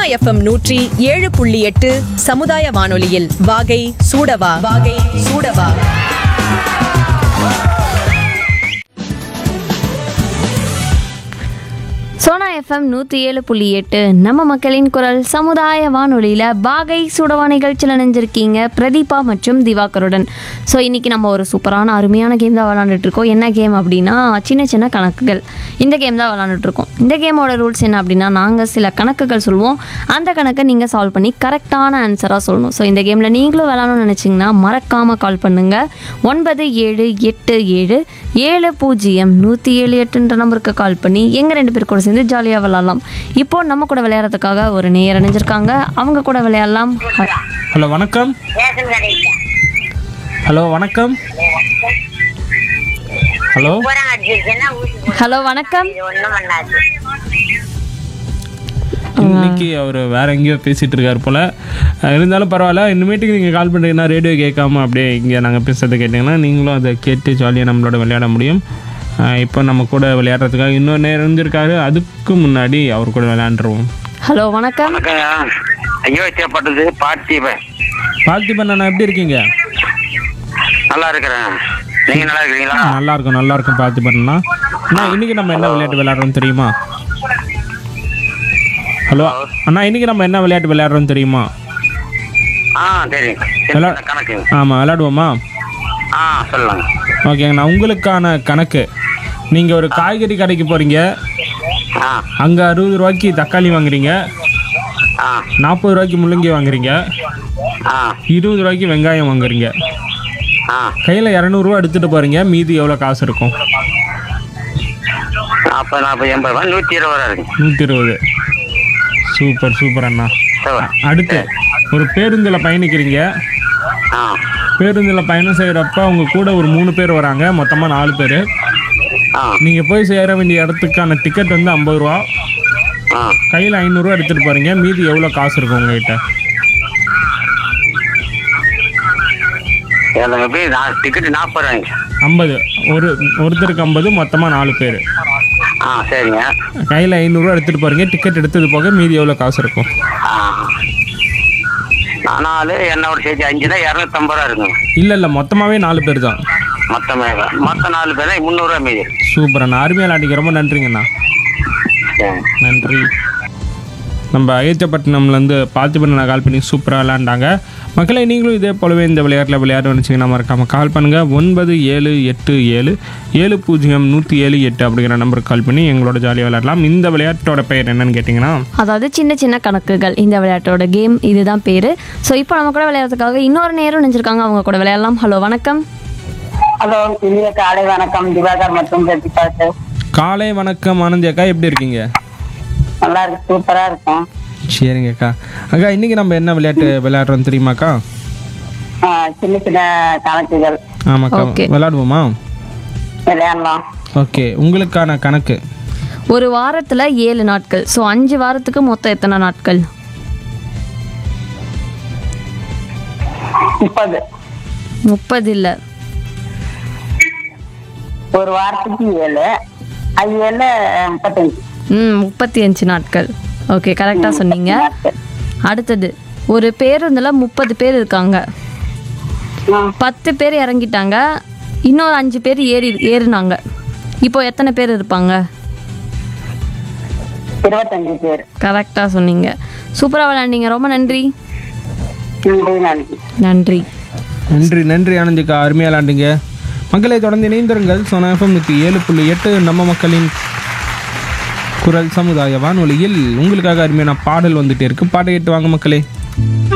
FM நூற்றி ஏழு புள்ளி எட்டு சமுதாய வானொலியில் வாகை சூடவா வாகை சூடவா சோனா எஃப்எம் நூற்றி ஏழு புள்ளி எட்டு நம்ம மக்களின் குரல் சமுதாய வானொலியில் பாகை சுடவா நிகழ்ச்சியில் நினைஞ்சிருக்கீங்க பிரதீபா மற்றும் திவாகருடன் ஸோ இன்றைக்கி நம்ம ஒரு சூப்பரான அருமையான கேம் தான் விளாண்டுட்டு இருக்கோம் என்ன கேம் அப்படின்னா சின்ன சின்ன கணக்குகள் இந்த கேம் தான் விளாண்டுட்டு இருக்கோம் இந்த கேமோட ரூல்ஸ் என்ன அப்படின்னா நாங்கள் சில கணக்குகள் சொல்லுவோம் அந்த கணக்கை நீங்கள் சால்வ் பண்ணி கரெக்டான ஆன்சராக சொல்லணும் ஸோ இந்த கேமில் நீங்களும் விளாடணும்னு நினச்சிங்கன்னா மறக்காமல் கால் பண்ணுங்கள் ஒன்பது ஏழு எட்டு ஏழு ஏழு பூஜ்ஜியம் நூற்றி ஏழு எட்டுன்ற நம்பருக்கு கால் பண்ணி எங்கள் ரெண்டு பேர் கூட சேர்ந்து ஜாலியாக விளாட்லாம் இப்போ நம்ம கூட விளையாடுறதுக்காக ஒரு நேயர் அணிஞ்சிருக்காங்க அவங்க கூட விளையாடலாம் ஹலோ வணக்கம் ஹலோ வணக்கம் ஹலோ ஹலோ வணக்கம் ஒண்ணும் பண்ணாது இன்னைக்கு அவர் வேற எங்கேயோ பேசிட்டு இருக்காரு போல அஹ் இருந்தாலும் பரவாயில்ல இனிமேட்டுக்கு நீங்கள் கால் பண்ணுறீங்கன்னா ரேடியோ கேட்காம அப்படியே இங்கே நாங்கள் பேசுறது கேட்டிங்கன்னா நீங்களும் அதை கேட்டு ஜாலியாக நம்மளோட விளையாட முடியும் அஹ் இப்போ நம்ம கூட விளையாடுறதுக்காக இன்னொரு நேரம் இருந்திருக்காரு அதுக்கு முன்னாடி அவர் கூட விளையாண்டுருவோம் ஹலோ வணக்கம் வணக்கம் ஐயோ தேப்பட்டது பார்த்திபன் பார்த்திபன் அண்ணா எப்படி இருக்கீங்க நல்லா இருக்கிறேன் நீங்க நல்லா இருக்கிறீங்களா நல்லா இருக்கும் நல்லா இருக்கும் பார்த்திபன் அண்ணா அண்ணா இன்னைக்கு நம்ம என்ன விளையாட்டு விளையாடுறோம் தெரியுமா ஹலோ அண்ணா இன்னைக்கு நம்ம என்ன விளையாட்டு விளையாடுறோம் தெரியுமா ஆ சரி விளா- கணக்கு ஆமாம் விளையாடுவோமா ஆ சொல்லுங்க ஓகேங்கண்ணா உங்களுக்கான கணக்கு நீங்கள் ஒரு காய்கறி கடைக்கு போகிறீங்க ஆ அங்கே அறுபது ரூபாய்க்கு தக்காளி வாங்குறீங்க ஆ நாற்பது ரூபாய்க்கு முள்ளங்கி வாங்குறீங்க ஆ இருபது ரூபாய்க்கு வெங்காயம் வாங்குறீங்க ஆ கையில் இரநூறுவா எடுத்துகிட்டு போகிறீங்க மீதி எவ்வளோ காசு இருக்கும் நாற்பது நாற்பது எண்பது ரூபா நூற்றி இருபது ரூபா இருக்கு நூற்றி இருபது சூப்பர் சூப்பர் அண்ணா சரி. அடுத்து ஒரு பேருந்தில் பயணிக்கிறீங்க ஆ பேருந்தில் பயணம் செய்கிறப்ப உங்க கூட ஒரு மூணு பேர் வராங்க மொத்தமாக நாலு பேர் ஆ நீங்கள் போய் சேர வேண்டிய இடத்துக்கான டிக்கெட் வந்து ஐம்பது ரூபா ஆ கையில் ஐநூறுரூவா எடுத்துகிட்டு போகிறீங்க மீதி எவ்வளோ காசு இருக்கும் உங்ககிட்ட எனக்கு எப்படி நான் டிக்கெட்டு நாற்பது ரூபாய்ங்க ஐம்பது ஒரு ஒருத்தருக்கு ஐம்பது மொத்தமாக நாலு பேர் ஆ சரிங்க கையில் ஐநூறுரூவா எடுத்துகிட்டு போகிறீங்க டிக்கெட் எடுத்தது போக மீதி எவ்வளோ காசு இருக்கும் ஆ நான் நாலு என்னோட சேர்த்து அஞ்சுனா இரநூத்தம்பது ரூபா இருக்குங்க இல்லை இல்லை மொத்தமாகவே நாலு பேர் தான் மொத்தமே மொத்தம் நாலு பேர் தான் முந்நூறுரூவா மீதி இருக்கு. சூப்பர் அண்ணா அருமையாக விளையாண்டிங்க ரொம்ப நன்றிங்கண்ணா சரி நன்றி நம்ம அயோத்தியப்பட்டினம்லேருந்து பார்த்திபன் கால் பண்ணி சூப்பராக விளையாண்டாங்க மக்களை நீங்களும் இதே போலவே இந்த விளையாட்டில் விளையாட நினச்சிங்கன்னா மறக்காமல் கால் பண்ணுங்கள் ஒன்பது ஏழு எட்டு ஏழு ஏழு பூஜ்ஜியம் நூற்றி ஏழு எட்டு அப்படிங்கிற நம்பருக்கு கால் பண்ணி எங்களோட ஜாலியாக விளையாடலாம் இந்த விளையாட்டோட பெயர் என்னன்னு கேட்டிங்கன்னா அதாவது சின்ன சின்ன கணக்குகள் இந்த விளையாட்டோட கேம் இதுதான் பேர் ஸோ இப்போ நம்ம கூட விளையாடுறதுக்காக இன்னொரு நேரம் நினைச்சிருக்காங்க அவங்க கூட விளையாடலாம் ஹலோ வணக்கம் ஹலோ இனிய காலை வணக்கம் திவாகர் மற்றும் பிரதீபா சார் காலை வணக்கம் ஆனந்தி அக்கா எப்படி இருக்கீங்க நல்லா இருக்கு சூப்பரா இருக்கும் சரிங்க அக்கா அக்கா இன்றைக்கி நம்ம என்ன விளையாட்டு விளையாடுறோம் தெரியுமாக்கா ஆ, சின்ன சின்ன கணக்குகள் ஆமாக்கா Okay. விளையாடுவோமா விளையாடலாம் ஓகே உங்களுக்கான கணக்கு ஒரு வாரத்தில் ஏழு நாட்கள் ஸோ அஞ்சு வாரத்துக்கு மொத்தம் எத்தனை நாட்கள் முப்பது முப்பது இல்லை ஒரு வாரத்துக்கு ஏழு அது ஏழு முப்பத்தஞ்சு ம் முப்பத்தி அஞ்சு நாட்கள் ஓகே கரெக்டாக சொன்னீங்க அடுத்தது ஒரு பேருந்தில் முப்பது பேர் இருக்காங்க ஆ, பத்து பேர் இறங்கிட்டாங்க இன்னொரு அஞ்சு பேர் ஏறி ஏறினாங்க இப்போ எத்தனை பேர் இருப்பாங்க இருபத்தஞ்சு பேர் கரெக்டாக சொன்னீங்க சூப்பராக விளையாண்டீங்க ரொம்ப நன்றி நன்றி நன்றி நன்றி நன்றி நன்றி ஆனந்திக்கா அருமையாக விளாண்டுங்க மக்களை தொடர்ந்து இணைந்திருங்கள் சோனா எஃப்எம் நூற்றி ஏழு புள்ளி எட்டு நம்ம மக்களின் குரல் சமுதாய வானொலியில் உங்களுக்காக அருமையான பாடல் வந்துட்டே இருக்கு பாட்டை கேட்டு வாங்க மக்களே